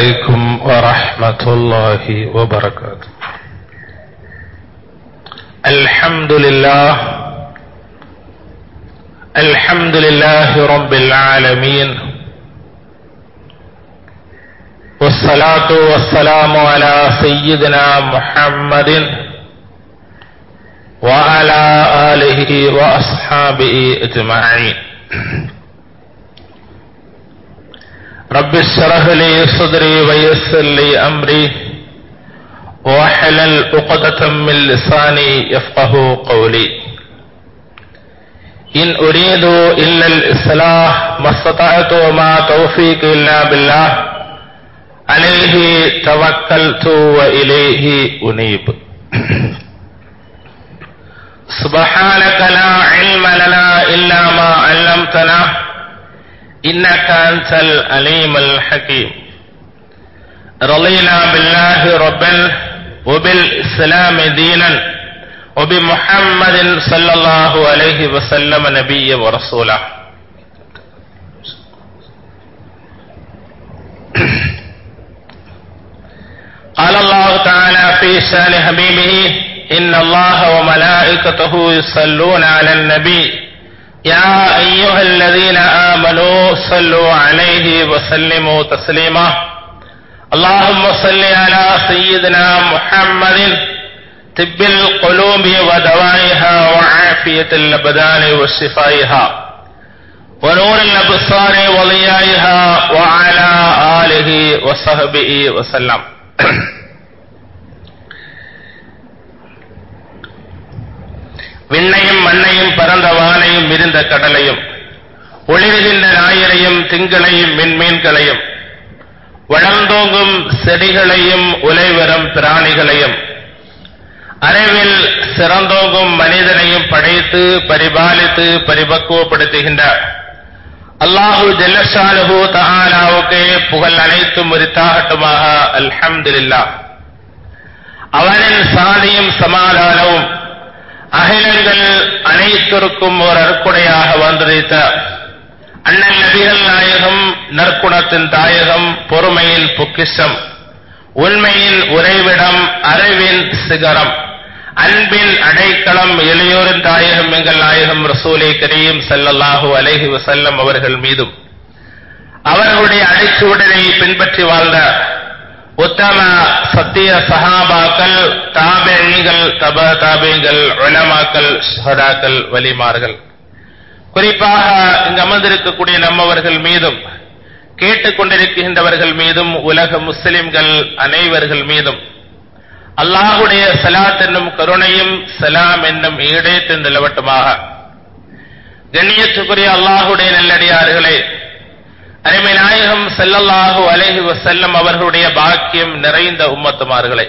عليكم ورحمة الله وبركاته الحمد لله الحمد لله رب العالمين والصلاة والسلام على سيدنا محمد وعلى آله وأصحابه أجمعين رب اشرح لي صدري ويسر لي أمري واحلل عقدة من لساني يفقه قولي إن أريد إلا الإصلاح ما استطعت وما توفيق إلا بالله عليه توكلت وإليه أنيب سبحانك لا علم لنا إلا ما علمتنا إنك أنت الأليم الحكيم رضينا بالله ربا وبالإسلام دينا وبمحمد صلى الله عليه وسلم نبيا ورسولا قال الله تعالى في شان حبيبه إن الله وملائكته يصلون على النبي يا أيها الذين آمنوا صلوا عليه وسلموا تسليما اللهم صل على سيدنا محمد طب القلوب ودوائها وعافية الأبدان وشفائها ونور الأبصار وضيائها وعلى آله وصحبه وسلم விண்ணையும் மண்ணையும் பரந்த வானையும் விரிந்த கடலையும் ஒளிர்கின்ற ஞாயிறையும் திங்களையும் விண்மீன்களையும் வளர்ந்தோங்கும் செடிகளையும் உலைவரும் பிராணிகளையும் அறிவில் சிறந்தோங்கும் மனிதனையும் படைத்து பரிபாலித்து பரிபக்குவப்படுத்துகின்ற அல்லாஹு ஜல்லஷாலுஹு தஆலாவுக்கே புகழ் அனைத்தும் உரித்தாகட்டுமாக அல்ஹம்துலில்லா அவனின் சாதியும் சமாதானமும் அகிலங்கள் அனைத்திற்கும் ஒரு அற்குடையாக வந்திருத்த அண்ணன் நபிகள் நாயகம் நற்குணத்தின் தாயகம் பொறுமையின் பொக்கிஷம் உண்மையின் உறைவிடம் அறிவின் சிகரம் அன்பின் அடைக்கலம் இளையோரின் தாயகம் எங்கள் நாயகம் ரசூலை கரீம் சல்லல்லாஹு அலைஹி வசல்லம் அவர்கள் மீதும் அவர்களுடைய அடைச்சுவடனை பின்பற்றி வாழ்ந்த உத்தம சத்திய சஹாபாக்கள் தாபேணிகள் தப தாபேங்கள் உலமாக்கள் ஷஹதாக்கள் வலிமார்கள் குறிப்பாக இங்கு அமர்ந்திருக்கக்கூடிய நம்மவர்கள் மீதும் கேட்டுக்கொண்டிருக்கின்றவர்கள் மீதும் உலக முஸ்லிம்கள் அனைவர்கள் மீதும் அல்லாஹுடைய சலாத் என்னும் கருணையும் சலாம் என்னும் ஈடேற்று நிலவட்டுமாக கண்ணியத்துக்குரிய அல்லாஹுடைய நல்லடியார்களே அருமை நாயகம் செல்லல்லாஹு அலைஹி வசல்லம் அவர்களுடைய பாக்கியம் நிறைந்த உம்மத்துமார்களே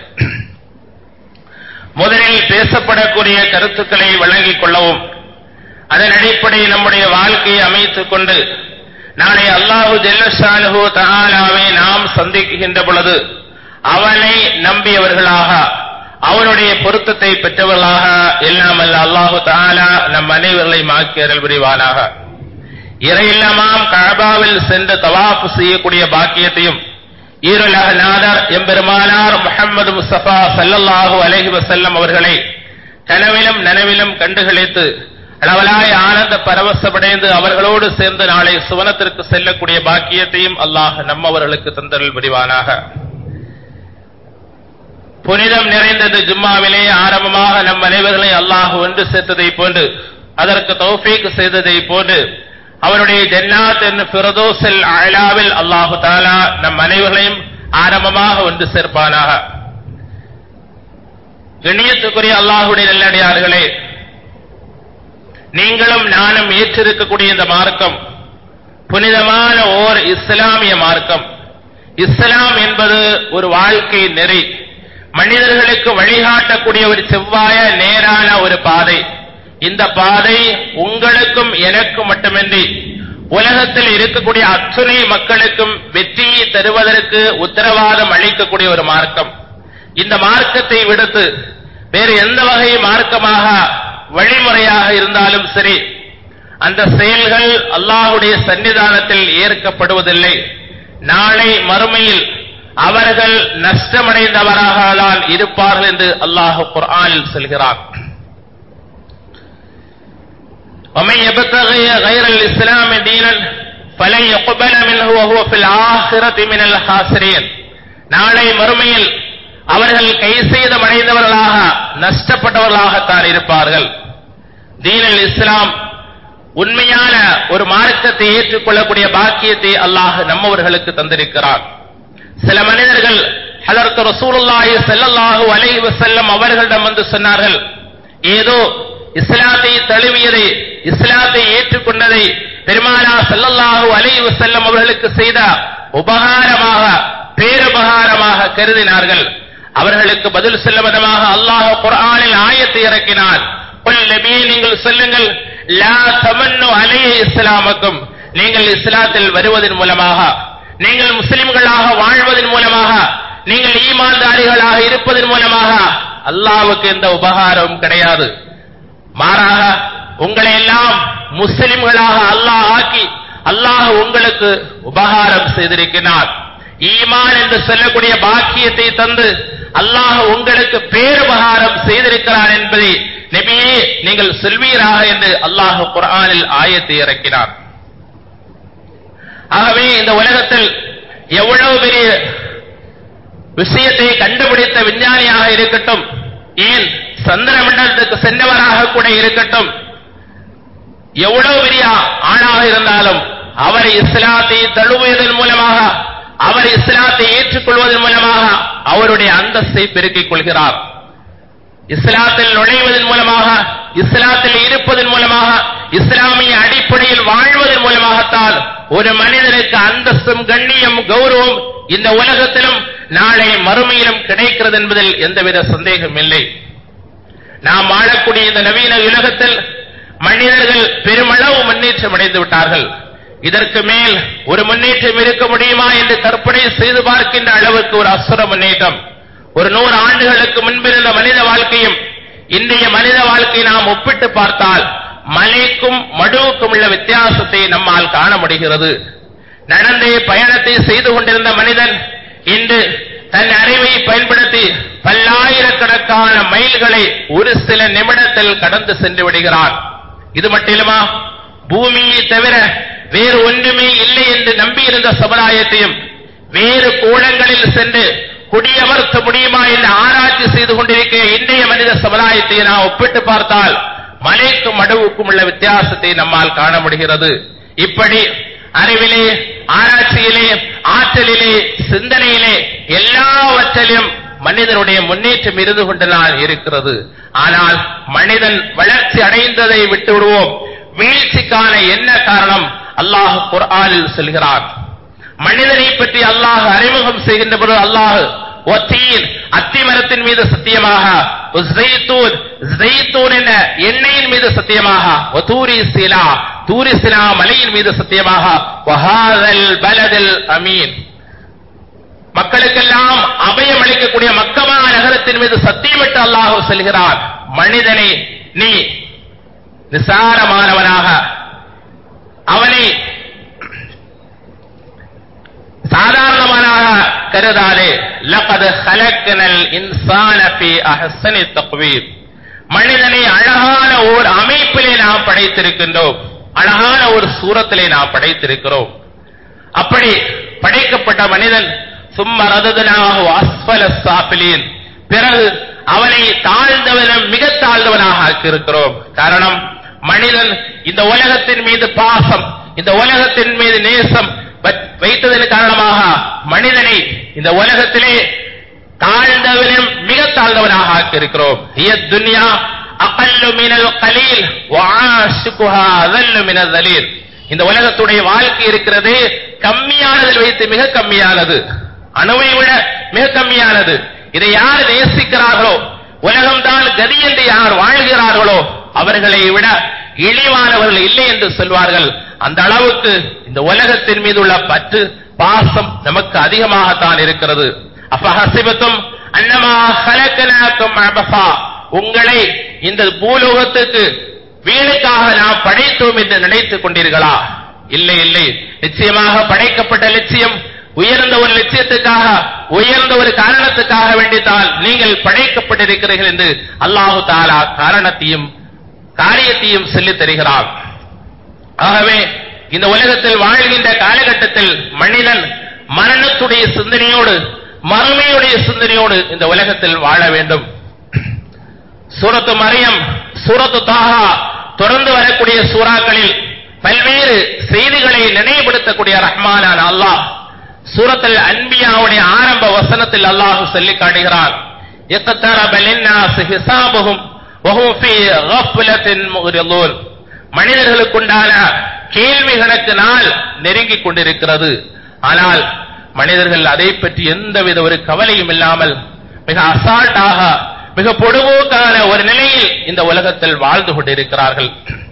முதலில் பேசப்படக்கூடிய கருத்துக்களை வழங்கிக் கொள்ளவும் அதன் அடிப்படையில் நம்முடைய வாழ்க்கையை அமைத்துக் கொண்டு நாளை அல்லாஹு ஜெல்லஷாலுஹு தஆலாவை நாம் சந்திக்கின்ற பொழுது அவனை நம்பியவர்களாக அவனுடைய பொருத்தத்தை பெற்றவர்களாக இல்லாமல் அல்லாஹு தாலா நம் அனைவர்களையும் ஆக்கியரல் புரிவானாக இறையில்லமாம் கழபாவில் சென்று தவாப்பு செய்யக்கூடிய பாக்கியத்தையும் ஈருலக நாதர் எம்பெருமானார் முகமது முஸ்தபா சல்லல்லாஹு அலஹி வசல்லம் அவர்களை கனவிலும் நனவிலும் கண்டுகளித்து அளவலாய் ஆனந்த பரவசமடைந்து அவர்களோடு சேர்ந்து நாளை சுவனத்திற்கு செல்லக்கூடிய பாக்கியத்தையும் அல்லாஹ் நம்மவர்களுக்கு தந்தரல் புரிவானாக புனிதம் நிறைந்த இந்த ஜும்மாவிலே ஆரம்பமாக நம் அனைவர்களை அல்லாஹ் ஒன்று சேர்த்ததை போன்று அதற்கு தௌஃபீக் செய்ததை போன்று அவருடைய ஜன்னாத் என்னும் பிரதோசல் அழாவில் அல்லாஹு தாலா நம் அனைவர்களையும் ஆரம்பமாக ஒன்று சேர்ப்பானாக கண்ணியத்துக்குரிய அல்லாஹுடைய நல்லடியார்களே நீங்களும் நானும் ஏற்றிருக்கக்கூடிய இந்த மார்க்கம் புனிதமான ஓர் இஸ்லாமிய மார்க்கம் இஸ்லாம் என்பது ஒரு வாழ்க்கை நெறி மனிதர்களுக்கு வழிகாட்டக்கூடிய ஒரு செவ்வாய நேரான ஒரு பாதை இந்த பாதை உங்களுக்கும் எனக்கும் மட்டுமின்றி உலகத்தில் இருக்கக்கூடிய அத்துணை மக்களுக்கும் வெற்றியை தருவதற்கு உத்தரவாதம் அளிக்கக்கூடிய ஒரு மார்க்கம் இந்த மார்க்கத்தை விடுத்து வேறு எந்த வகை மார்க்கமாக வழிமுறையாக இருந்தாலும் சரி அந்த செயல்கள் அல்லாஹுடைய சன்னிதானத்தில் ஏற்கப்படுவதில்லை நாளை மறுமையில் அவர்கள் நஷ்டமடைந்தவராக தான் இருப்பார்கள் என்று அல்லாஹ் குர்ஆனில் சொல்கிறார் ومن يبتغي غير الإسلام دينا فلن يقبل منه وهو في الآخرة من الخاسرين நாளை மறுமையில் அவர்கள் கை செய்தம் அடைந்தவர்களாக நஷ்டப்பட்டவர்களாகத்தான் இருப்பார்கள் தீனல் இஸ்லாம் உண்மையான ஒரு மார்க்கத்தை ஏற்றுக்கொள்ளக்கூடிய பாக்கியத்தை அல்லாஹ் நம்மவர்களுக்கு தந்திருக்கிறார் சில மனிதர்கள் ஹலரத் ரசூலுல்லாஹி ஸல்லல்லாஹு அலைஹி வஸல்லம் அவர்களிடம் வந்து சொன்னார்கள் ஏதோ இஸ்லாத்தை தழுவியதை இஸ்லாத்தை ஏற்றுக்கொண்டதை பெருமானா ஸல்லல்லாஹு அலைஹி வஸல்லம் அவர்களுக்கு செய்த உபகாரமாக பேருபகாரமாக கருதினார்கள் அவர்களுக்கு பதில் சொல்ல விதமாக அல்லாஹ் குர்ஆனில் ஆயத்தை இறக்கினார் குல் நபியே நீங்கள் சொல்லுங்கள் லா தமன்னு அலைய இஸ்லாமக்கும் நீங்கள் இஸ்லாத்தில் வருவதன் மூலமாக நீங்கள் முஸ்லிம்களாக வாழ்வதன் மூலமாக நீங்கள் ஈமான்தாரிகளாக இருப்பதன் மூலமாக அல்லாஹ்வுக்கு எந்த உபகாரம் கிடையாது மாறாக உங்களை எல்லாம் முஸ்லிம்களாக அல்லாஹ் ஆக்கி அல்லாஹ் உங்களுக்கு உபகாரம் செய்திருக்கிறார் ஈமான் என்று சொல்லக்கூடிய பாக்கியத்தை தந்து அல்லாஹ் உங்களுக்கு பேருபகாரம் செய்திருக்கிறார் என்பதை நபியே நீங்கள் சொல்வீராக என்று அல்லாஹ் குர்ஆனில் ஆயத்தை இறக்கினார் ஆகவே இந்த உலகத்தில் எவ்வளவு பெரிய விஷயத்தை கண்டுபிடித்த விஞ்ஞானியாக இருக்கட்டும் ஏன் சந்திர மண்டலத்துக்கு சென்றவராக கூட இருக்கட்டும் எவ்வளவு பெரிய ஆணாக இருந்தாலும் அவர் இஸ்லாத்தை தழுவியதன் மூலமாக அவர் இஸ்லாத்தை ஏற்றுக்கொள்வதன் மூலமாக அவருடைய அந்தஸ்தை பெருக்கிக் கொள்கிறார் இஸ்லாத்தில் நுழைவதன் மூலமாக இஸ்லாத்தில் இருப்பதன் மூலமாக இஸ்லாமிய அடிப்படையில் வாழ்வதன் மூலமாகத்தான் ஒரு மனிதனுக்கு அந்தஸ்தும் கண்ணியம் கௌரவம் இந்த உலகத்திலும் நாளை மறுமையிலும் கிடைக்கிறது என்பதில் எந்தவித சந்தேகம் இல்லை நாம் வாழக்கூடிய இந்த நவீன உலகத்தில் மனிதர்கள் பெருமளவு முன்னேற்றம் அடைந்து விட்டார்கள் இதற்கு மேல் ஒரு முன்னேற்றம் இருக்க முடியுமா என்று கற்பனை செய்து பார்க்கின்ற அளவுக்கு ஒரு அசுர முன்னேற்றம் ஒரு நூறு ஆண்டுகளுக்கு முன்பிருந்த மனித வாழ்க்கையும் இன்றைய மனித வாழ்க்கையை நாம் ஒப்பிட்டு பார்த்தால் மலைக்கும் மடுவுக்கும் உள்ள வித்தியாசத்தை நம்மால் காண முடிகிறது நடந்தே பயணத்தை செய்து கொண்டிருந்த மனிதன் இன்று தன் அறிவை பயன்படுத்தி பல்லாயிரக்கணக்கான மைல்களை ஒரு சில நிமிடத்தில் கடந்து சென்று விடுகிறான் இது மட்டுமா பூமியை தவிர வேறு ஒன்றுமே இல்லை என்று நம்பியிருந்த சமுதாயத்தையும் வேறு கோணங்களில் சென்று குடியமர்த்த முடியுமா என்று ஆராய்ச்சி செய்து கொண்டிருக்கிற இன்றைய மனித சமுதாயத்தை நாம் ஒப்பிட்டு பார்த்தால் மலைக்கும் மடுவுக்கும் உள்ள வித்தியாசத்தை நம்மால் காண முடிகிறது இப்படி அறிவிலே ஆராய்ச்சியிலே ஆற்றலிலே சிந்தனையிலே எல்லாவற்றிலும் மனிதனுடைய முன்னேற்றம் இருந்து கொண்டுதான் இருக்கிறது ஆனால் மனிதன் வளர்ச்சி அடைந்ததை விட்டு விடுவோம் வீழ்ச்சிக்கான என்ன காரணம் அல்லாஹ் குர்ஆனில் சொல்கிறார் மனிதனை பற்றி அல்லாஹ் அறிமுகம் செய்கின்ற பொழுது அல்லாஹ் ஒத்தீன் அத்தி மரத்தின் மீது சத்தியமாக ஜெய்தூன் ஜெய்தூன் என்ற எண்ணெயின் மீது சத்தியமாக ஒதூரி சிலா தூரி சிலா மலையின் மீது சத்தியமாக வஹாதல் பலதில் அமீன் மக்களுக்கெல்லாம் அபயம் அளிக்கக்கூடிய மக்கமா நகரத்தின் மீது சத்தியமிட்டு அல்லாஹ் செல்கிறார் மனிதனை நீ நிசாரமானவனாக அவனை சாதாரணமானாக கருதாதே லகது ஹலக்கனல் இன்சான பி அஹ்சனி தக்வீர் மனிதனை அழகான ஓர் அமைப்பிலே நாம் படைத்திருக்கின்றோம் அழகான ஒரு சூரத்திலே நாம் படைத்திருக்கிறோம் அப்படி படைக்கப்பட்ட மனிதன் சும்ம ரததனாக அஸ்பல சாப்பிலீன் பிறகு அவனை தாழ்ந்தவனும் மிக தாழ்ந்தவனாக ஆக்கியிருக்கிறோம் காரணம் மனிதன் இந்த உலகத்தின் மீது பாசம் இந்த உலகத்தின் மீது நேசம் வைத்ததன் காரணமாக மனிதனை இந்த உலகத்திலே தாழ்ந்தவனும் மிக தாழ்ந்தவனாக ஆக்கியிருக்கிறோம் துன்யா அகல்லு மினல் கலீல் வாஷுகுஹா அதல்லு மினல் தலீல் இந்த உலகத்துடைய வாழ்க்கை இருக்கிறது கம்மியானதில் வைத்து மிக கம்மியானது அணுவை விட மிக கம்மியானது இதை யார் நேசிக்கிறார்களோ உலகம்தான் கதி என்று யார் வாழ்கிறார்களோ அவர்களை விட இழிவானவர்கள் இல்லை என்று சொல்வார்கள் அந்த அளவுக்கு இந்த உலகத்தின் மீது உள்ள பற்று பாசம் நமக்கு அதிகமாகத்தான் இருக்கிறது அஃபஹசிபத்தும் அன்னமா ஹலக்கனாக்கும் அபசா உங்களை இந்த பூலோகத்துக்கு வீணுக்காக நாம் படைத்தோம் என்று நினைத்துக் கொண்டீர்களா இல்லை இல்லை நிச்சயமாக படைக்கப்பட்ட லட்சியம் உயர்ந்த ஒரு லட்சியத்துக்காக உயர்ந்த ஒரு காரணத்துக்காக வேண்டித்தான் நீங்கள் படைக்கப்பட்டிருக்கிறீர்கள் என்று அல்லாஹு தாலா காரணத்தையும் காரியத்தையும் சொல்லித் தருகிறார் ஆகவே இந்த உலகத்தில் வாழ்கின்ற காலகட்டத்தில் மனிதன் மரணத்துடைய சிந்தனையோடு மறுமையுடைய சிந்தனையோடு இந்த உலகத்தில் வாழ வேண்டும் சூரத்து மரியம் சூரத்து தாஹா தொடர்ந்து வரக்கூடிய சூறாக்களில் பல்வேறு செய்திகளை நினைவுபடுத்தக்கூடிய ரஹ்மானான அல்லாஹ் சூரத்தில் அன்பியாவுடைய ஆரம்ப வசனத்தில் அல்லாஹ் சொல்லி காட்டுகிறான் اقترب للناس حسابهم وهم في غفلة معرضون மனிதர்களுக்குண்டான கேள்வி கணக்கு நாள் நெருங்கிக் கொண்டிருக்கிறது ஆனால் மனிதர்கள் அதை பற்றி எந்தவித ஒரு கவலையும் இல்லாமல் மிக அசால்ட்டாக மிக பொடுபோக்கான ஒரு நிலையில் இந்த உலகத்தில் வாழ்ந்து கொண்டிருக்கிறார்கள்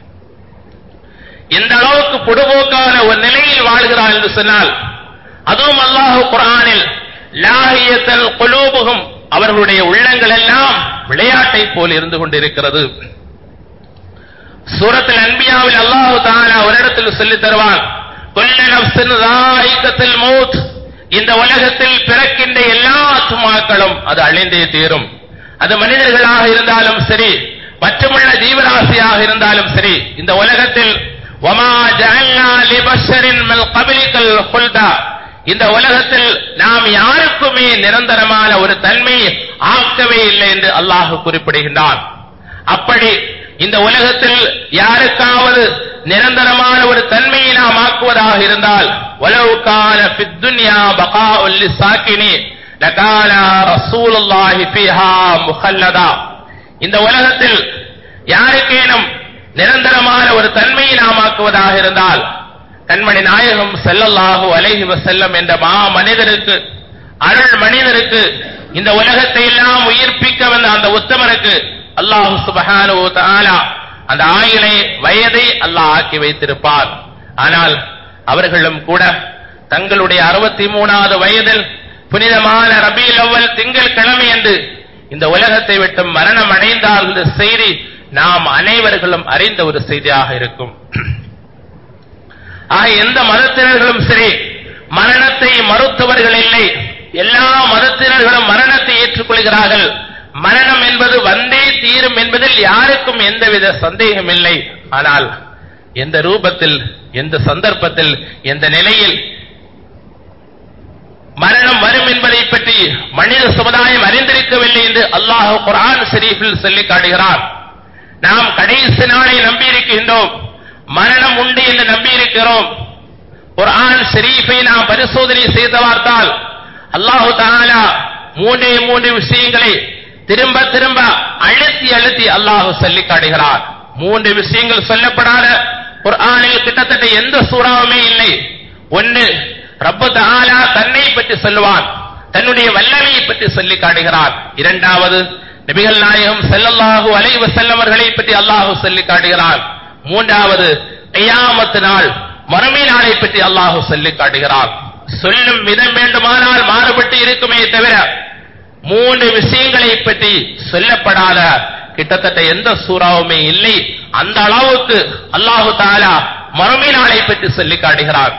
எந்த அளவுக்கு பொடுபோக்கான ஒரு நிலையில் வாழ்கிறார் என்று சொன்னால் அதுவும் அல்லாஹு குரானில் லாஹியத்தல் குலூபுகும் அவர்களுடைய உள்ளங்கள் எல்லாம் விளையாட்டை போல் இருந்து கொண்டிருக்கிறது சூரத்தில் அன்பியாவில் அல்லாஹு தாலா ஒரு இடத்தில் சொல்லித் தருவான் கொல்ல நப்சின் ராயிக்கத்தில் மௌத் இந்த உலகத்தில் பிறக்கின்ற எல்லா ஆத்மாக்களும் அது அழிந்தே தீரும் அது மனிதர்களாக இருந்தாலும் சரி மற்றுமுள்ள ஜீவராசியாக இருந்தாலும் சரி இந்த உலகத்தில் வமா ஜஅல்னா லிபஷரின் மின் கபிலிக்கல் ஹுல்தா இந்த உலகத்தில் நாம் யாருக்குமே நிரந்தரமான ஒரு தன்மையை ஆக்கவே இல்லை என்று அல்லாஹ் குறிப்பிடுகின்றான் அப்படி இந்த உலகத்தில் யாருக்காவது நிரந்தரமான ஒரு தன்மையை நாம் ஆக்குவதாக இருந்தால் உலவுக்கான பித்துன்யா பகா உள்ளி சாக்கினி லகான ரசூலுல்லாஹி ஃபீஹா முஹல்லதா இந்த உலகத்தில் யாருக்கேனும் நிரந்தரமான ஒரு தன்மையை நாம் ஆக்குவதாக இருந்தால் கண்மணி நாயகம் செல்லல்லாஹு அலைஹி வஸல்லம் என்ற மா மனிதருக்கு அருள் மனிதருக்கு இந்த உலகத்தை எல்லாம் உயிர்ப்பிக்க வந்த அந்த உத்தமருக்கு அல்லாஹு சுபஹானு தஆலா அந்த ஆயுளை வயதை அல்லாஹ் ஆக்கி வைத்திருப்பார் ஆனால் அவர்களும் கூட தங்களுடைய அறுபத்தி மூணாவது வயதில் புனிதமான ரபீல் அவ்வல் திங்கள் கிழமை என்று இந்த உலகத்தை விட்டு மரணம் அடைந்தார் என்ற செய்தி நாம் அனைவர்களும் அறிந்த ஒரு செய்தியாக இருக்கும் ஆக எந்த மதத்தினர்களும் சரி மரணத்தை மறுத்தவர்கள் இல்லை எல்லா மதத்தினர்களும் மரணத்தை ஏற்றுக்கொள்கிறார்கள் மரணம் என்பது வந்தே தீரும் என்பதில் யாருக்கும் எந்தவித சந்தேகம் இல்லை ஆனால் எந்த ரூபத்தில் எந்த சந்தர்ப்பத்தில் எந்த நிலையில் மரணம் வரும் என்பதை பற்றி மனித சமுதாயம் அறிந்திருக்கவில்லை என்று அல்லாஹ் குர்ஆன் ஷரீஃபில் சொல்லி காட்டுகிறார் நாம் கடைசி நாளை நம்பியிருக்கின்றோம் மரணம் உண்டு என்று நம்பியிருக்கிறோம் குர்ஆன் ஷரீஃபை நாம் பரிசோதனை செய்து பார்த்தால் அல்லாஹு தஆலா மூன்றே மூன்று விஷயங்களை திரும்ப திரும்ப அழுத்தி அழுத்தி அல்லாஹ் சொல்லி காட்டுகிறார் மூன்று விஷயங்கள் சொல்லப்படாத குர்ஆனில் கிட்டத்தட்ட எந்த சூறாவுமே இல்லை ஒன்று ரப்பு தஆலா தன்னை பற்றி சொல்லுவான் தன்னுடைய வல்லமையை பற்றி சொல்லி காட்டுகிறார் இரண்டாவது நபிகள் நாயகம் ஸல்லல்லாஹு அலைஹி வஸல்லம் அவர்களை பற்றி அல்லாஹ் சொல்லி காட்டுகிறார் மூன்றாவது கியாமத் நாள் மறுமை நாளை பற்றி அல்லாஹ் சொல்லி காட்டுகிறார் சொல்லும் விதம் வேண்டுமானால் மாறுபட்டு இருக்குமே தவிர மூன்று விஷயங்களை பற்றி சொல்லப்படாத கிட்டத்தட்ட எந்த சூறாவுமே இல்லை அந்த அளவுக்கு அல்லாஹு தாலா மறுமை நாளை பற்றி சொல்லி காட்டுகிறார்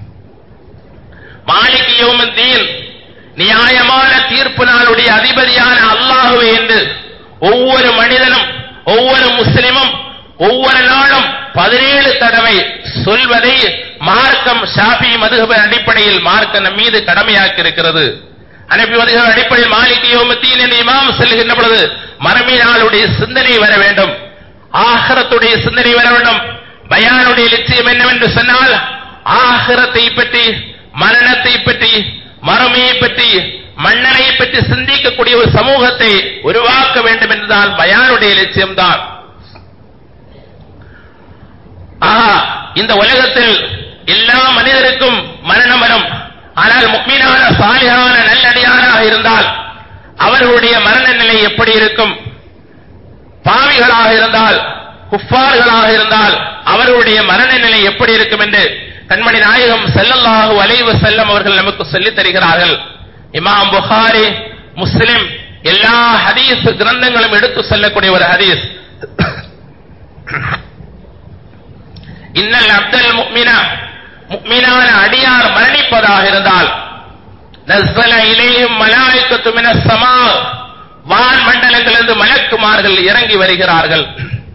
மாலிக் யௌமுத்தீன் நியாயமான தீர்ப்பு நாளுடைய அதிபதியான அல்லாஹுவே என்று ஒவ்வொரு மனிதனும் ஒவ்வொரு முஸ்லிமும் ஒவ்வொரு நாளும் பதினேழு தடவை சொல்வதை மார்க்கம் ஷாஃபி மதுகப அடிப்படையில் மார்க்க நம் மீது கடமையாக்கி இருக்கிறது அனுப்பி மதுகப அடிப்படையில் மாலிக் யோமத்தீன் என்று இமாம் செல்கின்ற பொழுது மரமி நாளுடைய சிந்தனை வர வேண்டும் ஆகரத்துடைய சிந்தனை வர வேண்டும் பயானுடைய லட்சியம் என்னவென்று சொன்னால் ஆகரத்தை பற்றி மரணத்தை பற்றி மறுமையை பற்றி மன்னனை பற்றி சிந்திக்கக்கூடிய ஒரு சமூகத்தை உருவாக்க வேண்டும் என்றுதான் பயானுடைய லட்சியம்தான் ஆஹா இந்த உலகத்தில் எல்லா மனிதருக்கும் மரணம் வரும் ஆனால் முக்மீனான சாலிகான நல்லடியாராக இருந்தால் அவர்களுடைய மரண நிலை எப்படி இருக்கும் பாவிகளாக இருந்தால் குஃபார்களாக இருந்தால் அவர்களுடைய மரண நிலை எப்படி இருக்கும் என்று கண்மணி நாயகம் செல்லல்லாஹு அலைவ செல்லம் அவர்கள் நமக்கு சொல்லித் தருகிறார்கள் இமாம் புகாரி முஸ்லிம் எல்லா ஹதீஸ் கிரந்தங்களும் எடுத்து சொல்லக்கூடிய ஒரு ஹதீஸ் இன்னல் அப்தல் முக்மினா முக்மினான அடியார் மரணிப்பதாக இருந்தால் நஸ்ஸல இலைஹிம் மலாயிக்கத்து மினஸ் ஸமா வான் மண்டலங்களிலிருந்து மலக்குமார்கள் இறங்கி வருகிறார்கள்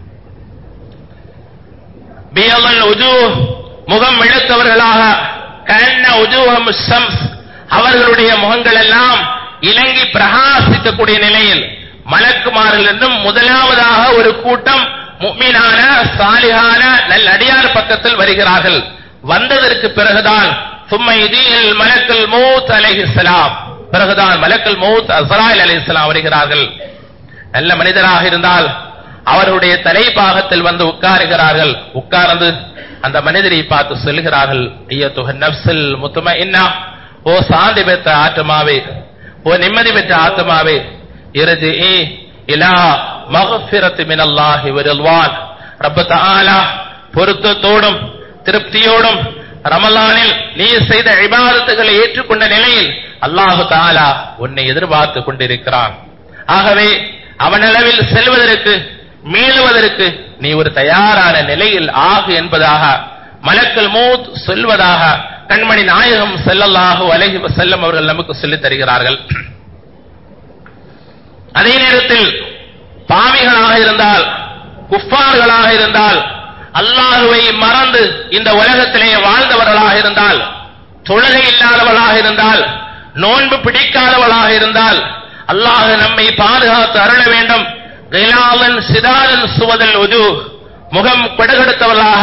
பியலல் உஜூ முகம் இழுத்தவர்களாக கண்ண உஜூஹம் ஷம்ஸ் அவர்களுடைய முகங்கள் எல்லாம் இலங்கி பிரகாசிக்கக்கூடிய நிலையில் மலக்குமார்கள் என்றும் முதலாவதாக ஒரு கூட்டம் முக்மீனான சாலிகான நல்லடியார் பக்கத்தில் வருகிறார்கள் வந்ததற்கு பிறகுதான் சும்மை இதில் மலக்கல் மௌத் அலைஹிஸ்ஸலாம் பிறகுதான் மலக்கல் மௌத் அஸ்ராயில் அலைஹிஸ்ஸலாம் வருகிறார்கள் நல்ல மனிதராக இருந்தால் அவருடைய தலைப்பாகத்தில் வந்து உட்காருகிறார்கள் உட்கார்ந்து அந்த மனிதரை பார்த்து சொல்கிறார்கள் ஐயத்துக நப்சில் முத்தும ஓ சாந்தி பெற்ற ஆத்மாவே ஓ நிம்மதி பெற்ற ஆத்மாவே இறுதி இலா மகஃபிரத்து மினல்லாஹி வரில்வான் ரப்ப தஆலா பொருத்தத்தோடும் திருப்தியோடும் ரமலானில் நீ செய்த இபாதத்துகளை ஏற்றுக்கொண்ட நிலையில் அல்லாஹு தாலா உன்னை எதிர்பார்த்து கொண்டிருக்கிறான் ஆகவே அவனளவில் செல்வதற்கு மீளுவதற்கு நீ ஒரு தயாரான நிலையில் ஆகு என்பதாக மலக்கல் மூத் சொல்வதாக கண்மணி நாயகம் செல்லல்லாஹு அலைஹி செல்லம் அவர்கள் நமக்கு சொல்லித் தருகிறார்கள் அதே நேரத்தில் பாவிகளாக இருந்தால் குஃபார்களாக இருந்தால் அல்லாஹுவை மறந்து இந்த உலகத்திலே வாழ்ந்தவர்களாக இருந்தால் தொழுகை இல்லாதவளாக இருந்தால் நோன்பு பிடிக்காதவளாக இருந்தால் அல்லாஹ் நம்மை பாதுகாத்து அருள வேண்டும் கைலாலன் சிதாலன் சுவதல் உது முகம் கொடகெடுத்தவளாக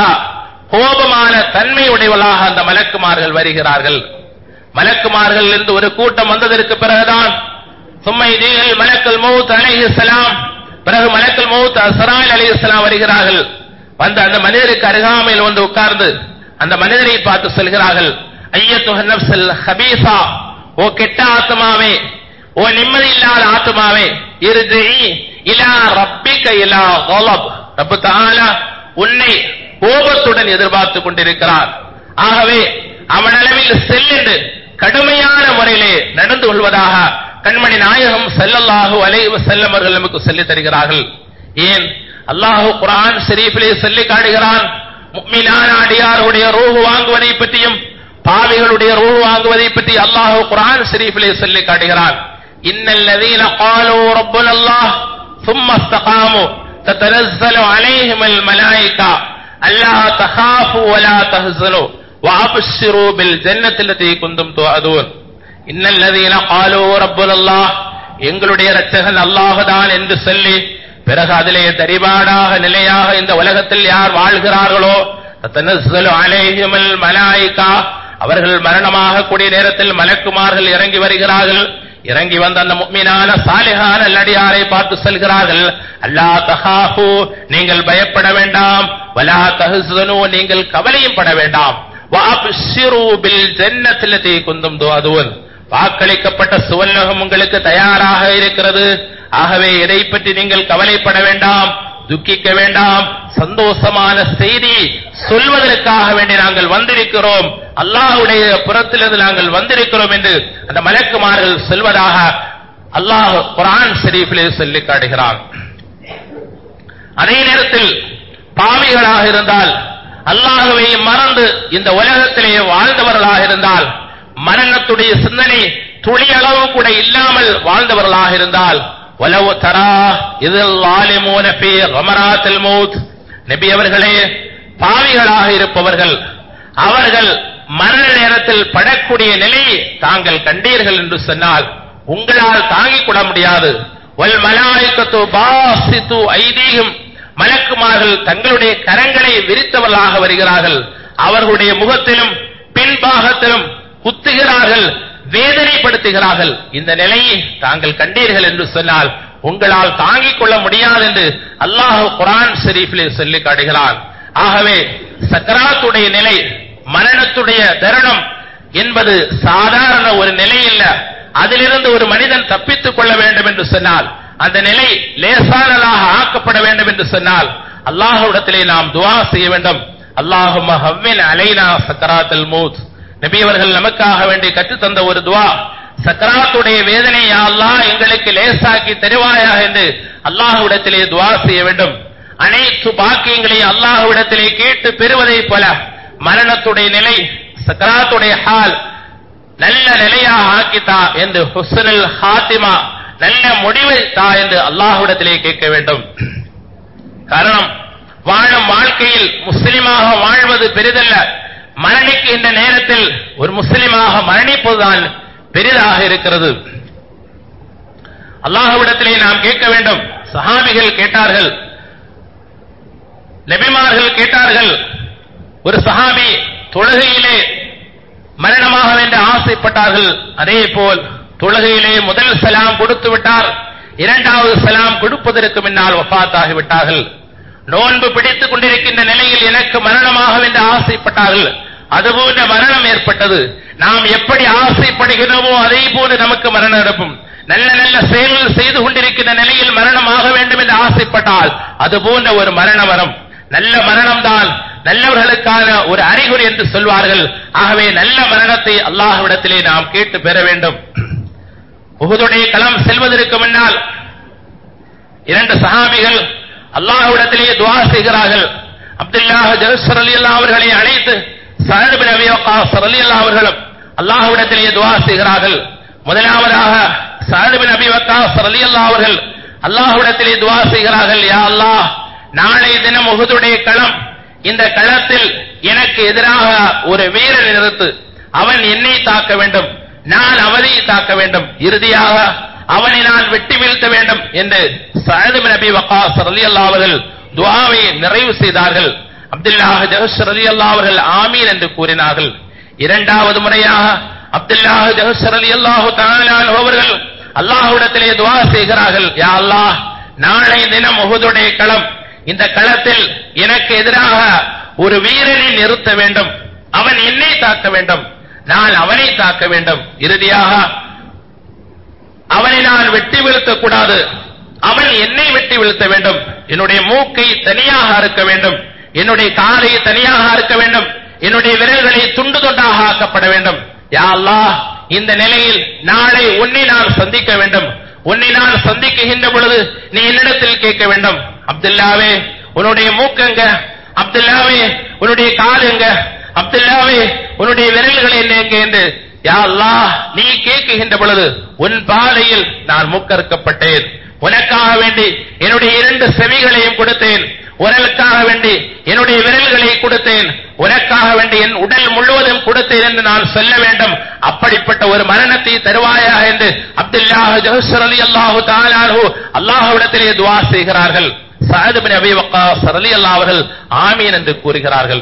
கோபமான தன்மை உடையவளாக அந்த மலக்குமார்கள் வருகிறார்கள் மலக்குமார்கள் இருந்து ஒரு கூட்டம் வந்ததற்கு பிறகுதான் சும்மை தீகள் மலக்கல் மௌத் அலைஹிஸ்ஸலாம் பிறகு மலக்கல் மௌத் அஸ்ராயில் அலைஹிஸ்ஸலாம் வருகிறார்கள் வந்து அந்த மனிதருக்கு அருகாமையில் வந்து உட்கார்ந்து அந்த மனிதரை பார்த்து சொல்கிறார்கள் ஐயத்துஹ நப்சல் ஹபீசா ஓ கெட்ட ஆத்மாவே ஓ நிம்மதி இல்லாத ஆத்மாவே இறுதி இலா ரப்பிக்க இலா கோலப் ரப்பு தாலா உன்னை கோபத்துடன் எதிர்பார்த்து கொண்டிருக்கிறார் ஆகவே அவனளவில் செல்லென்று கடுமையான முறையிலே நடந்து கொள்வதாக கண்மணி நாயகம் செல்லல்லாஹு அலைவ செல்லம் அவர்கள் நமக்கு சொல்லித் தருகிறார்கள் ஏன் அல்லாஹு குரான் ஷெரீஃபிலே சொல்லி காட்டுகிறான் முக்மினான அடியாருடைய ரூஹு வாங்குவதை பற்றியும் பாவிகளுடைய ரூஹு வாங்குவதை பற்றி அல்லாஹு குரான் ஷெரீஃபிலே சொல்லி காட்டுகிறான் இன்னல்லதீன قالوا ربنا الله ثم استقاموا تتنزل عليهم الملائكة ألا تخافوا ولا تهزنوا وأبشروا بالجنة التي كنتم توعدون إن الذين قالوا ربنا الله எங்களுடைய இரட்சகன் அல்லாஹுதான் என்று சொல்லி பிறகு அதிலே தரிபாடாக நிலையாக இந்த உலகத்தில் யார் வாழ்கிறார்களோ தத்தனஸ்ஸலு அலைஹிமல் மலாயிகா அவர்கள் மரணமாக கூடிய நேரத்தில் மலக்குமார்கள் இறங்கி வருகிறார்கள் இறங்கி வந்த அந்த முக்மினான சாலிஹான நல்லடியாரை பார்த்து சொல்கிறார்கள் அல்லா தஹாஃபு நீங்கள் பயப்பட வேண்டாம் வலா தஹ்சனு நீங்கள் கவலையும் பட வேண்டாம் வாப்ஷிரு பில் ஜன்னத்திலதி குந்தும் துஅதுன் வாக்களிக்கப்பட்ட சுவல்லகம் உங்களுக்கு தயாராக இருக்கிறது ஆகவே எதை பற்றி நீங்கள் கவலைப்பட வேண்டாம் துக்கிக்க வேண்டாம் சந்தோஷமான செய்தி சொல்வதற்காக வேண்டி நாங்கள் வந்திருக்கிறோம் அல்லாஹ்வுடைய புறத்திலிருந்து நாங்கள் வந்திருக்கிறோம் என்று அந்த மலக்குமார்கள் சொல்வதாக அல்லாஹ் குரான் ஷெரீஃபிலே சொல்லி காட்டுகிறான் அதே நேரத்தில் பாவிகளாக இருந்தால் அல்லாஹுவை மறந்து இந்த உலகத்திலே வாழ்ந்தவர்களாக இருந்தால் மரணத்துடைய சிந்தனை துளி அளவு கூட இல்லாமல் வாழ்ந்தவர்களாக இருந்தால் வலவு தரா இதில் ஆலிமூன பி ரமராத்தில் மௌத் நபி அவர்களே பாவிகளாக இருப்பவர்கள் அவர்கள் மரண நேரத்தில் படக்கூடிய நிலையை தாங்கள் கண்டீர்கள் என்று சொன்னால் உங்களால் தாங்கிக் கொள்ள முடியாது வல் மலாய்க்கத்து பாசித்து ஐதீகம் மலக்குமார்கள் தங்களுடைய கரங்களை விரித்தவர்களாக வருகிறார்கள் அவர்களுடைய முகத்திலும் பின்பாகத்திலும் குத்துகிறார்கள் வேதனைப்படுத்துகிறார்கள் இந்த நிலையை தாங்கள் கண்டீர்கள் என்று சொன்னால் உங்களால் தாங்கிக் கொள்ள முடியாது என்று அல்லாஹ் குரான் ஷெரீஃபிலே சொல்லி காட்டுகிறான் ஆகவே சக்கராத்துடைய நிலை மரணத்துடைய தருணம் என்பது சாதாரண ஒரு நிலை இல்ல அதிலிருந்து ஒரு மனிதன் தப்பித்துக் கொள்ள வேண்டும் என்று சொன்னால் அந்த நிலை லேசானதாக ஆக்கப்பட வேண்டும் என்று சொன்னால் அல்லாஹ்விடத்திலே நாம் துவா செய்ய வேண்டும் அல்லாஹும் ஹவ்வின் அலைனா சக்கராத்தல் மூத் நபி அவர்கள் நமக்காக வேண்டி கற்றுத்தந்த ஒரு துவா சக்கராத்துடைய வேதனை யா அல்லாஹ் எங்களுக்கு லேசாக்கி தருவாயா என்று அல்லாஹ்விடத்திலே துவா செய்ய வேண்டும் அனைத்து பாக்கியங்களையும் அல்லாஹ்விடத்திலே கேட்டு பெறுவதைப் போல மரணத்துடைய நிலை சக்கராத்துடைய ஹால் நல்ல நிலையாக ஆக்கித்தா என்று ஹுஸ்னுல் ஹாத்திமா நல்ல முடிவை தா என்று அல்லாஹ்விடத்திலே கேட்க வேண்டும் காரணம் வாழும் வாழ்க்கையில் முஸ்லிமாக வாழ்வது பெரிதல்ல மரணிக்கின்ற நேரத்தில் ஒரு முஸ்லிமாக மரணிப்பதுதான் பெரிதாக இருக்கிறது அல்லாஹ்விடத்திலே நாம் கேட்க வேண்டும் சஹாபிகள் கேட்டார்கள் நபிமார்கள் கேட்டார்கள் ஒரு சஹாபி தொழுகையிலே மரணமாக என்று ஆசைப்பட்டார்கள் அதே போல் தொழுகையிலே முதல் சலாம் கொடுத்து விட்டார் இரண்டாவது சலாம் கொடுப்பதற்கு முன்னால் வஃபாத்தாகி விட்டார்கள் நோன்பு பிடித்துக் கொண்டிருக்கின்ற நிலையில் எனக்கு மரணமாக என்று ஆசைப்பட்டார்கள் அதுபோன்ற மரணம் ஏற்பட்டது நாம் எப்படி ஆசைப்படுகிறோமோ அதே போல நமக்கு மரணம் இருக்கும் நல்ல நல்ல செயல்கள் செய்து கொண்டிருக்கின்ற நிலையில் மரணமாக வேண்டும் என்று ஆசைப்பட்டால் அது போன்ற ஒரு மரணம் வரும் நல்ல மரணம் தான் நல்லவர்களுக்கான ஒரு அறிகுறி என்று சொல்வார்கள் ஆகவே நல்ல மரணத்தை அல்லாஹ்விடத்திலே நாம் கேட்டு பெற வேண்டும் உகுதுடைய களம் செல்வதற்கு முன்னால் இரண்டு சஹாபிகள் அல்லாஹ்விடத்திலே துவா செய்கிறார்கள் அப்துல்லாஹ் ஜல்சர் அலி அல்லா அவர்களை அழைத்து சஹர் பின் அபி வக்காஸ் ரலியல்லாஹு அவர்களும் அல்லாஹ்விடத்திலே துஆ செய்கிறார்கள் முதலாவதாக சஹர் பின் அபி வக்காஸ் ரலியல்லாஹு அவர்கள் அல்லாஹ்விடத்திலே துஆ செய்கிறார்கள் யா அல்லாஹ் நாளை தினம் உஹதுடைய களம் இந்த களத்தில் எனக்கு எதிராக ஒரு வீரன் நிறுத்து அவன் என்னை தாக்க வேண்டும் நான் அவனை தாக்க வேண்டும் இறுதியாக அவனை நான் வெட்டி வீழ்த்த வேண்டும் என்று சஅத் பின் அபி வக்காஸ் ரலியல்லாஹு அவர்கள் துஆவை நிறைவு செய்தார்கள் அப்துல்லாஹ் ஜஹஷ் ரலியல்லாஹு அவர்கள் ஆமீன் என்று கூறினார்கள் இரண்டாவது முறையாக அப்துல்லாஹ் ஜஹஷ் ரலியல்லாஹு தஆலா அன்ஹு அவர்கள் அல்லாஹ்விடத்திலே துஆ செய்கிறார்கள் யா அல்லாஹ் நாளை தினம் உஹதுடைய களம் இந்த களத்தில் எனக்கு எதிராக ஒரு வீரனை நிறுத்த வேண்டும் அவன் என்னை தாக்க வேண்டும் நான் அவனை தாக்க வேண்டும் இறுதியாக அவனை நான் வெட்டி வீழ்த்தக் கூடாது அவன் என்னை வெட்டி வீழ்த்த வேண்டும் என்னுடைய மூக்கை தனியாக அறுக்க வேண்டும் என்னுடைய காலை தனியாக அறுக்க வேண்டும் என்னுடைய விரல்களை துண்டு துண்டாக ஆக்கப்பட வேண்டும் யா அல்லாஹ் இந்த நிலையில் நாளை உன்னை நான் சந்திக்க வேண்டும் உன்னை நான் சந்திக்குகின்ற பொழுது நீ என்னிடத்தில் கேட்க வேண்டும் அப்துல்லாவே உன்னுடைய மூக்கங்க அப்துல்லாவே உன்னுடைய காலுங்க அப்துல்லாவே உன்னுடைய விரல்கள் என்ன எங்க என்று யா அல்லாஹ் நீ கேட்குகின்ற பொழுது உன் பாதையில் நான் மூக்கறுக்கப்பட்டேன் உனக்காக வேண்டி என்னுடைய இரண்டு செவிகளையும் கொடுத்தேன் உனக்காக வேண்டி என்னுடைய விரல்களை கொடுத்தேன் உனக்காக வேண்டி என் உடல் முழுவதும் கொடுத்தேன் என்று நான் சொல்ல வேண்டும் அப்படிப்பட்ட ஒரு மரணத்தை தருவாயா என்று அப்துல்லாஹ் ஜஹர் அலி அல்லாஹு தாலானு அல்லாஹ்விடத்திலே துவா செய்கிறார்கள் சஅத் பின் அபி வக்காஸ் ரலியல்லாஹு அவர்கள் ஆமீன் என்று கூறுகிறார்கள்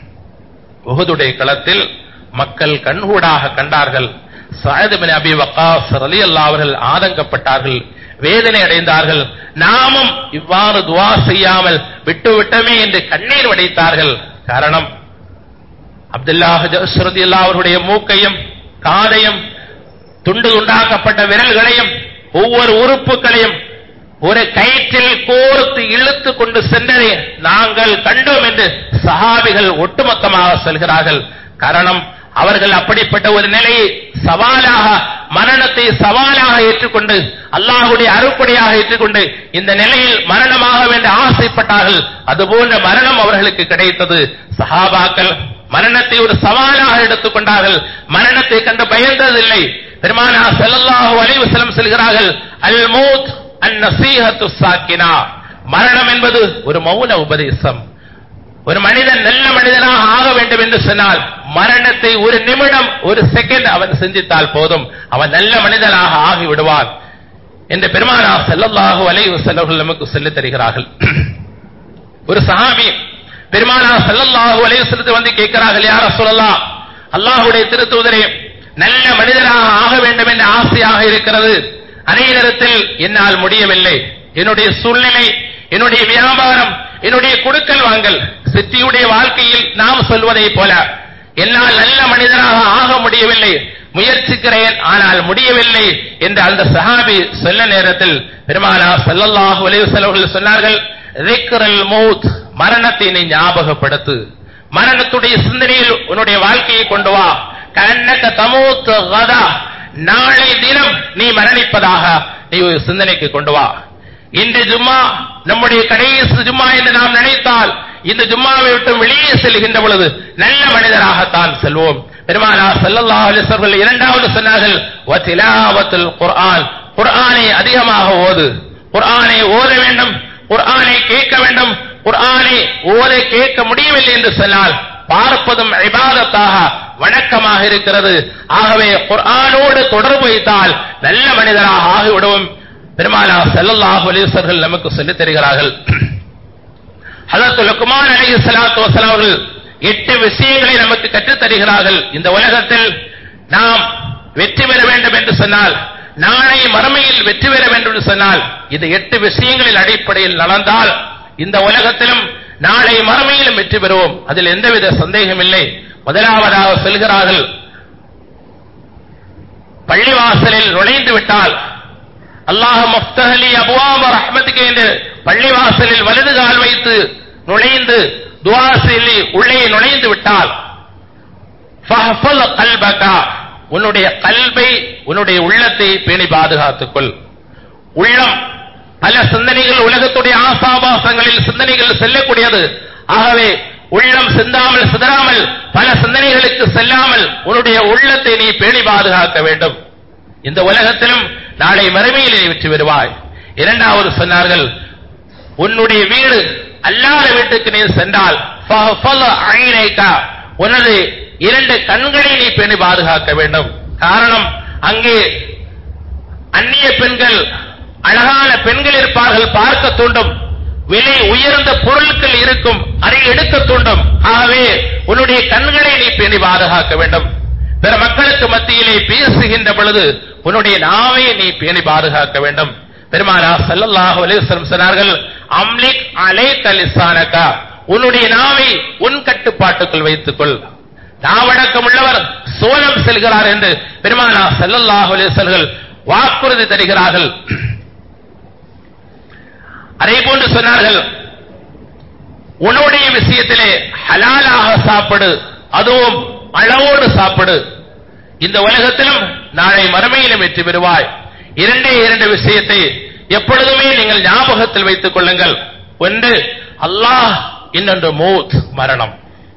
உஹதுடைய களத்தில் மக்கள் கண்கூடாக கண்டார்கள் சஅத் பின் அபி வக்காஸ் ரலியல்லாஹு அவர்கள் ஆதங்கப்பட்டார்கள் வேதனை அடைந்தார்கள் நாமும் இவ்வாறு துவா செய்யாமல் விட்டு விட்டமே என்று கண்ணீர் வடித்தார்கள் காரணம் அப்துல்லாஹ் ரலியல்லாஹு அவருடைய மூக்கையும் காதையும் துண்டு துண்டாக்கப்பட்ட விரல்களையும் ஒவ்வொரு உறுப்புகளையும் ஒரு கயிற்றில் கோர்த்து இழுத்து கொண்டு சென்றதை நாங்கள் கண்டோம் என்று சஹாபிகள் ஒட்டுமொத்தமாக சொல்கிறார்கள் காரணம் அவர்கள் அப்படிப்பட்ட ஒரு நிலையை சவாலாக மரணத்தை சவாலாக ஏற்றுக்கொண்டு அல்லாஹுடைய அருப்படையாக ஏற்றுக்கொண்டு இந்த நிலையில் மரணமாக என்று ஆசைப்பட்டார்கள் அதுபோன்ற மரணம் அவர்களுக்கு கிடைத்தது சஹாபாக்கள் மரணத்தை ஒரு சவாலாக எடுத்துக்கொண்டார்கள் மரணத்தை கண்டு பயந்ததில்லை பெருமானா ஸல்லல்லாஹு அலைஹி வஸல்லம் சொல்கிறார்கள் அல் மௌத் அன் நசீஹத்து சாக்கினா மரணம் என்பது ஒரு மௌன உபதேசம் ஒரு மனிதன் நல்ல மனிதனாக ஆக வேண்டும் என்று சொன்னால் மரணத்தை ஒரு நிமிடம் ஒரு செகண்ட் அவன் சிந்தித்தால் போதும் அவன் நல்ல மனிதனாக ஆகி விடுவான் என்று பெருமானா ஸல்லல்லாஹு அலைஹி வஸல்லம் நமக்கு சொல்லித் தருகிறார்கள் ஒரு சஹாபி பெருமானா ஸல்லல்லாஹு அலைஹி வஸல்லத்தை வந்து கேட்கிறார்கள் யார் ரசூலல்லாஹ் அல்லாஹ்வுடைய திருத்தூதரே நல்ல மனிதனாக ஆக வேண்டும் என்ற ஆசையாக இருக்கிறது அதே நேரத்தில் என்னால் முடியவில்லை என்னுடைய சூழ்நிலை என்னுடைய வியாபாரம் என்னுடைய கொடுக்கல் வாங்கல் சித்தியுடைய வாழ்க்கையில் நாம் சொல்வதை போல என்னால் நல்ல மனிதனாக ஆக முடியவில்லை முயற்சிக்கிறேன் ஆனால் முடியவில்லை என்று அந்த சஹாபி சொல்ல நேரத்தில் பெருமானா ஸல்லல்லாஹு அலைஹி வஸல்லம் சொன்னார்கள் ذِكْرَல் மௌத் மரணத்தை நீ ஞாபகப்படுத்து மரணத்துடைய சிந்தனையில் உன்னுடைய வாழ்க்கையை கொண்டு வா கண்ணக்க தமூத் கதா நாளை தினம் நீ மரணிப்பதாக நீ ஒரு சிந்தனைக்கு கொண்டு வா இன்று ஜும்மா நம்முடைய கடைசி ஜும்மா என்று நாம் நினைத்தால் இந்த ஜும்மாவை விட்டு வெளியே செல்கின்ற பொழுது நல்ல மனிதராகத்தான் செல்வோம் பெருமானா ஸல்லல்லாஹு அலைஹி வஸல்லம் இரண்டாவது சொன்னார்கள் வ திலாவத்துல் குர்ஆன் குர்ஆனை அதிகமாக ஓது குர்ஆனை ஓத வேண்டும் குர்ஆனை கேட்க வேண்டும் குர்ஆனை ஓத கேட்க முடியவில்லை என்று சொன்னால் பார்ப்பதும் இபாதத்தாக வணக்கமாக இருக்கிறது ஆகவே குர்ஆனோடு தொடர்பு வைத்தால் நல்ல மனிதராக ஆகிவிடுவோம் பெருமானா ஸல்லல்லாஹு அலைஹி வஸல்லம் நமக்கு சொல்லித் தருகிறார்கள் ஹதரத் லுக்மான் அலைஹி ஸலாத்து வஸலாம் அவர்கள் எட்டு விஷயங்களை நமக்கு கற்றுத் தருகிறார்கள் இந்த உலகத்தில் நாம் வெற்றி பெற வேண்டும் என்று சொன்னால் நாளை மறுமையில் வெற்றி பெற வேண்டும் என்று சொன்னால் இது எட்டு விஷயங்களின் அடிப்படையில் நடந்தால் இந்த உலகத்திலும் நாளை மறுமையிலும் வெற்றி பெறுவோம் அதில் எந்தவித சந்தேகம் இல்லை முதலாவதாக சொல்கிறார்கள் பள்ளிவாசலில் நுழைந்து விட்டால் அல்லாஹ் மஃப்தஹலி அபுவாப ரஹ்மத்துக்கு என்று பள்ளிவாசலில் வலது கால் வைத்து நுழைந்து துஆ சொல்லி உள்ளே நுழைந்து விட்டால் ஃபஹ்ஃபல் கல்பகா உன்னுடைய கல்வை உன்னுடைய உள்ளத்தை பேணி பாதுகாத்துக்கொள் உள்ளம் பல சிந்தனைகள் உலகத்துடைய ஆசாபாசங்களில் சிந்தனைகள் செல்லக்கூடியது ஆகவே உள்ளம் சிந்தாமல் சிதறாமல் பல சிந்தனைகளுக்கு செல்லாமல் உன்னுடைய உள்ளத்தை நீ பேணி பாதுகாக்க வேண்டும் இந்த உலகத்திலும் நாளை மறுமையிலே வெற்றி பெறுவாய் இரண்டாவது சொன்னார்கள் உன்னுடைய வீடு அல்லாத வீட்டுக்கு நீ சென்றால் ஃபஹ்ஃபல் ஐனைகா உனது இரண்டு கண்களை நீ பேணி பாதுகாக்க வேண்டும் காரணம் அங்கே அந்நிய பெண்கள் அழகான பெண்கள் இருப்பார்கள் பார்க்க தூண்டும் விலை உயர்ந்த பொருட்கள் இருக்கும் அதை எடுக்க தூண்டும் ஆகவே உன்னுடைய கண்களை நீ பேணி பாதுகாக்க வேண்டும் பிற மக்களுக்கு மத்தியிலே பேசுகின்ற பொழுது உன்னுடைய நாவை நீ பேணி பாதுகாக்க வேண்டும் பெருமானா ஸல்லல்லாஹு அலைஹி வஸல்லம் சொன்னார்கள் அம்லிக் அலைக லிசானக உன்னுடைய நாவை உன் கட்டுப்பாட்டுக்குள் வைத்துக்கொள் நாவடக்கம் உள்ளவர் சோழம் செல்கிறார் என்று பெருமானா ஸல்லல்லாஹு அலைஹி வஸல்லம் வாக்குறுதி தருகிறார்கள் அதே போன்று சொன்னார்கள் உன்னுடைய விஷயத்திலே ஹலாலாக சாப்பிடு அதுவும் அளவோடு சாப்பிடு இந்த உலகத்திலும் நாளை மறுமையிலும் வெற்றி பெறுவாய் இரண்டே இரண்டு விஷயத்தை எப்பொழுதுமே நீங்கள் ஞாபகத்தில் வைத்துக் கொள்ளுங்கள் ஒன்று அல்லாஹ் இன்னொன்று மூத் மரணம்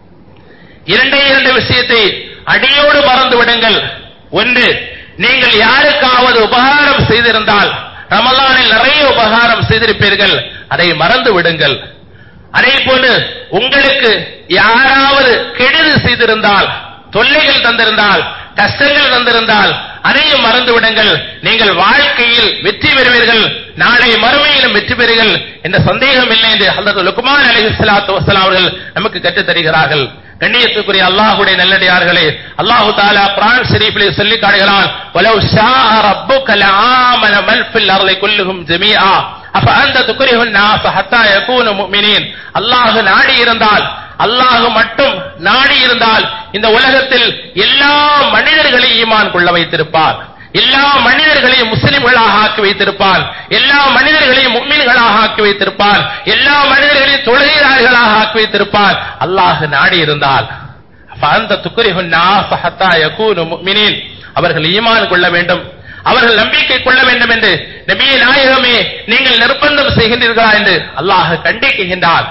இரண்டே இரண்டு விஷயத்தை அடியோடு மறந்து விடுங்கள் ஒன்று நீங்கள் யாருக்காவது உபகாரம் செய்திருந்தால் ரமலானில் நிறைய உபகாரம் செய்திருப்பீர்கள் அதை மறந்து விடுங்கள் அதே போல உங்களுக்கு யாராவது கெடுதி செய்திருந்தால் தொல்லைகள் தந்திருந்தால் கஷ்டங்கள் தந்திருந்தால் அதையும் மறந்து விடுங்கள் நீங்கள் வாழ்க்கையில் வெற்றி பெறுவீர்கள் நாளை மறுமையிலும் வெற்றி பெறுங்கள் என்ற சந்தேகம் இல்லை என்று ஹதரத் லுக்மான் அலைஹிஸ்ஸலாத்து வஸலாம் அவர்கள் நமக்கு கற்றுத் தருகிறார்கள் கண்ணியத்துக்குரிய அல்லாஹ்வுடைய நல்லடியார்களே அல்லாஹு தஆலா குர்ஆன் ஷரீஃபிலே சொல்லி காட்டுகிறான் வலவ் ஷாஅ ரப்புக லஆமன மல் ஃபில் அர்லி குல்லுஹும் ஜமீஆ அப்ப அந்த துக்ரிஹுன் நாஸ் ஹத்தா யகூனு முஃமினீன் அல்லாஹ் நாடி இருந்தால் அல்லாஹ் மட்டும் நாடி இருந்தால் இந்த உலகத்தில் எல்லா மனிதர்களையும் ஈமான் கொள்ள வைத்திருப்பார் எல்லா மனிதர்களையும் முஸ்லிம்களாக ஆக்கி வைத்திருப்பான் எல்லா மனிதர்களையும் முக்மின்களாக ஆக்கி வைத்திருப்பான் எல்லா மனிதர்களையும் தொழுகையாளர்களாக ஆக்கி வைத்திருப்பான் அல்லாஹ் நாடி இருந்தால் அந்த துக்குரிஹுன் நாஸ் ஹத்தா யகூனு முஃமினீன் அவர்கள் ஈமான் கொள்ள வேண்டும் அவர்கள் நம்பிக்கை கொள்ள வேண்டும் என்று நபியே நாயகமே நீங்கள் நிர்பந்தம் செய்கின்றீர்களா என்று அல்லாஹ் கண்டிக்கின்றான்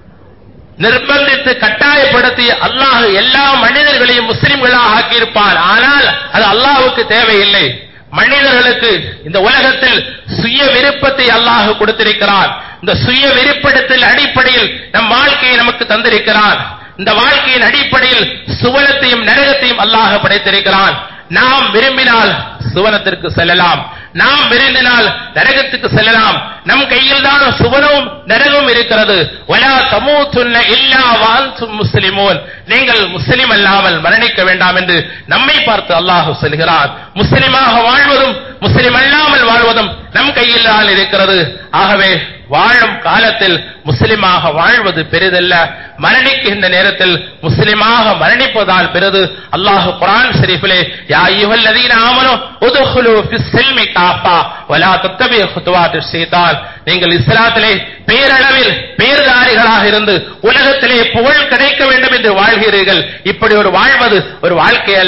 நிர்பந்தித்து கட்டாயப்படுத்தி அல்லாஹ் எல்லா மனிதர்களையும் முஸ்லிம்களாக ஆக்கியிருப்பான் ஆனால் அது அல்லாஹ்வுக்கு தேவையில்லை மனிதர்களுக்கு இந்த உலகத்தில் சுய விருப்பத்தை அல்லாஹ் கொடுத்திருக்கிறான் இந்த சுய விருப்பத்தில் அடிப்படையில் நம் வாழ்க்கையை நமக்கு தந்திருக்கிறான் இந்த வாழ்க்கையின் அடிப்படையில் சுவனத்தையும் நரகத்தையும் அல்லாஹ் படைத்திருக்கிறான் நாம் விரும்பினால் சுவனத்திற்கு செல்லலாம் நாம் விரும்பினால் நரகத்துக்கு செல்லலாம் நம் கையில் தான் சுவனமும் நரகமும் இருக்கிறது வலா தமூத்துன்ன இல்லா வான்தும் முஸ்லிமூன் நீங்கள் முஸ்லிம் அல்லாமல் மரணிக்க வேண்டாம் என்று நம்மை பார்த்து அல்லாஹ் சொல்கிறான் முஸ்லிமாக வாழ்வதும் முஸ்லிம் அல்லாமல் வாழ்வதும் நம் கையில் தான் இருக்கிறது ஆகவே வாழும் காலத்தில் முஸ்லிமாக வாழ்வது பெரிதல்ல மரணிக்கின்ற நேரத்தில் முஸ்லிமாக மரணிப்பதால் பெரிது அல்லாஹ் குர்ஆன் ஷரீஃபிலே யா அய்யுஹல்லதீன ஆமனு உதுஹுலு ஃபிஸ் சில்மி காஃபா வலா தத்தபியு குதுவாத்து ஷைத்தான் நீங்கள் இஸ்லாத்திலே பேரளவில் பேர்தாரிகளாக இருந்து உலகத்திலே புகழ் கிடைக்க வேண்டும் என்று வாழ்கிறீர்கள் இப்படி ஒரு வாழ்வது ஒரு வாழ்க்கை அல்ல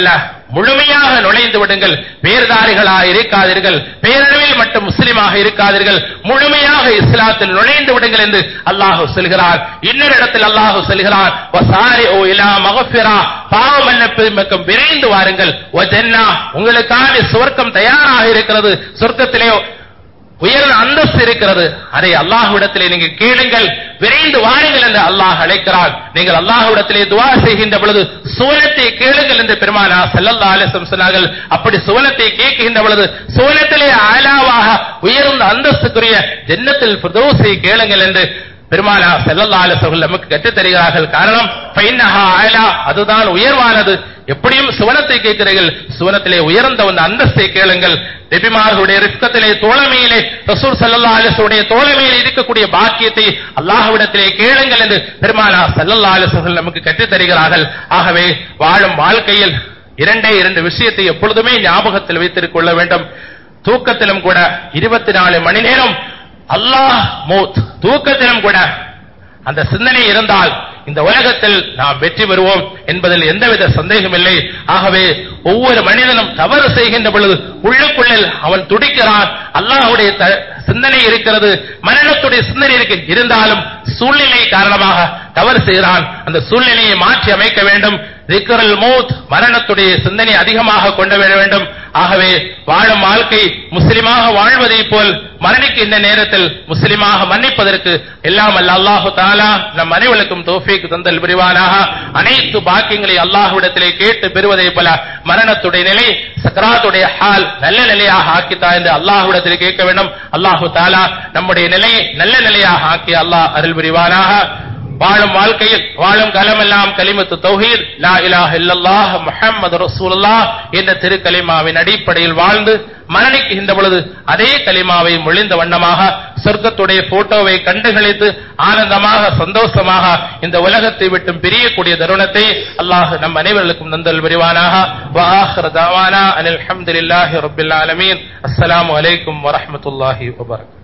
முழுமையாக நுழைந்து விடுங்கள் பேர்தாரிகளாக இருக்காதீர்கள் பேரளவில் மட்டும் முஸ்லிமாக இருக்காதீர்கள் முழுமையாக இஸ்லாத்தில் நுழைந்து விடுங்கள் என்று அல்லாஹ் சொல்கிறார் இன்னொரு இடத்தில் அல்லாஹ் சொல்கிறார் வசாரி ஓ இலா மகஃபிரா பாவ மன்னிப்பு விரைந்து வாருங்கள் ஓ ஜன்னா உங்களுக்கான சுவர்க்கம் தயாராக இருக்கிறது சொர்க்கத்திலே உயர்ந்த அந்தஸ்து இருக்கிறது அதை அல்லாஹ்விடத்திலே நீங்க கேளுங்கள் விரைந்து வாருங்கள் என்று அல்லாஹ் அழைக்கிறார் நீங்கள் அல்லாஹ்விடத்திலே துவா செய்கின்ற பொழுது சுவனத்தை கேளுங்கள் என்று பெருமானா செல்லல்லா அலிசம் சொன்னார்கள் அப்படி சுவனத்தை கேட்கின்ற பொழுது சுவனத்திலே ஆலாவாக உயர்ந்த அந்தஸ்துக்குரிய ஜன்னத்தில் பிரதோசை கேளுங்கள் என்று பெருமானா செல்லல்லா அலிசர்கள் நமக்கு கற்றுத் தருகிறார்கள் காரணம் ஃபைன்னஹா ஆலா அதுதான் உயர்வானது எப்படியும் சுவனத்தை கேட்கிறீர்கள் சுவனத்திலே உயர்ந்த ஒரு அந்தஸ்தை கேளுங்கள் நபிமார்களுடைய ரிஸ்கத்திலே தோழமையிலே ரசூல் சல்லல்லா அலிசுடைய தோழமையில் இருக்கக்கூடிய பாக்கியத்தை அல்லாஹ்விடத்திலே கேளுங்கள் என்று பெருமானா சல்லல்லா அலிசுகள் நமக்கு கற்றுத் தருகிறார்கள் ஆகவே வாழும் வாழ்க்கையில் இரண்டே இரண்டு விஷயத்தை எப்பொழுதுமே ஞாபகத்தில் வைத்திருக்க கொள்ள வேண்டும் தூக்கத்திலும் கூட இருபத்தி நாலு மணி நேரம் அல்லாஹ் மூத் தூக்கத்திலும் கூட அந்த சிந்தனை இருந்தால் இந்த உலகத்தில் நாம் வெற்றி பெறுவோம் என்பதில் எந்தவித சந்தேகம் இல்லை ஆகவே ஒவ்வொரு மனிதனும் தவறு செய்கின்ற பொழுது உள்ளுக்குள்ளில் அவன் துடிக்கிறான் அல்லாஹுடைய த- சிந்தனை இருக்கிறது மரணத்துடைய சிந்தனை இருக்கு இருந்தாலும் சூழ்நிலை காரணமாக தவறு செய்கிறான் அந்த சூழ்நிலையை மாற்றி அமைக்க வேண்டும் திக்ரல் மௌத் மரணத்துடைய சிந்தனை அதிகமாக கொண்டு வர வேண்டும் ஆகவே வாழும் வாழ்க்கை முஸ்லிமாக வாழ்வதை போல் மரணிக்கின்ற நேரத்தில் முஸ்லிமாக மன்னிப்பதற்கு எல்லாம் அல்ல அல்லாஹு தாலா நம் அனைவருக்கும் தோஃபீக் தந்தல் புரிவானாக அனைத்து பாக்கியங்களை அல்லாஹ்விடத்திலே கேட்டு பெறுவதை போல மரணத்துடைய நிலை சக்கராத்துடைய ஹால் நல்ல நிலையாக ஆக்கித்தா என்று அல்லாஹ்விடத்திலே கேட்க வேண்டும் அல்லாஹு தாலா நம்முடைய நிலையை நல்ல நிலையாக ஆக்கி அல்லாஹ் அருள் புரிவானாக வாழும் வாழ்க்கையில் வாழும் காலமெல்லாம் கலிமத்து தௌஹீத் லா இலாஹ இல்லல்லாஹ் முஹம்மது ரசூலுல்லாஹ் என்ற திருக்கலிமாவின் அடிப்படையில் வாழ்ந்து மரணிக்கின்ற பொழுது அதே கலிமாவை மொழிந்த வண்ணமாக சொர்க்கத்துடைய போட்டோவை கண்டுகளித்து ஆனந்தமாக சந்தோஷமாக இந்த உலகத்தை விட்டும் பிரியக்கூடிய தருணத்தை அல்லாஹ் நம் அனைவர்களுக்கும் நந்தல் விரிவானாக وآخر دعوانا أن الحمد لله رب العالمين السلام عليكم ورحمة الله وبركاته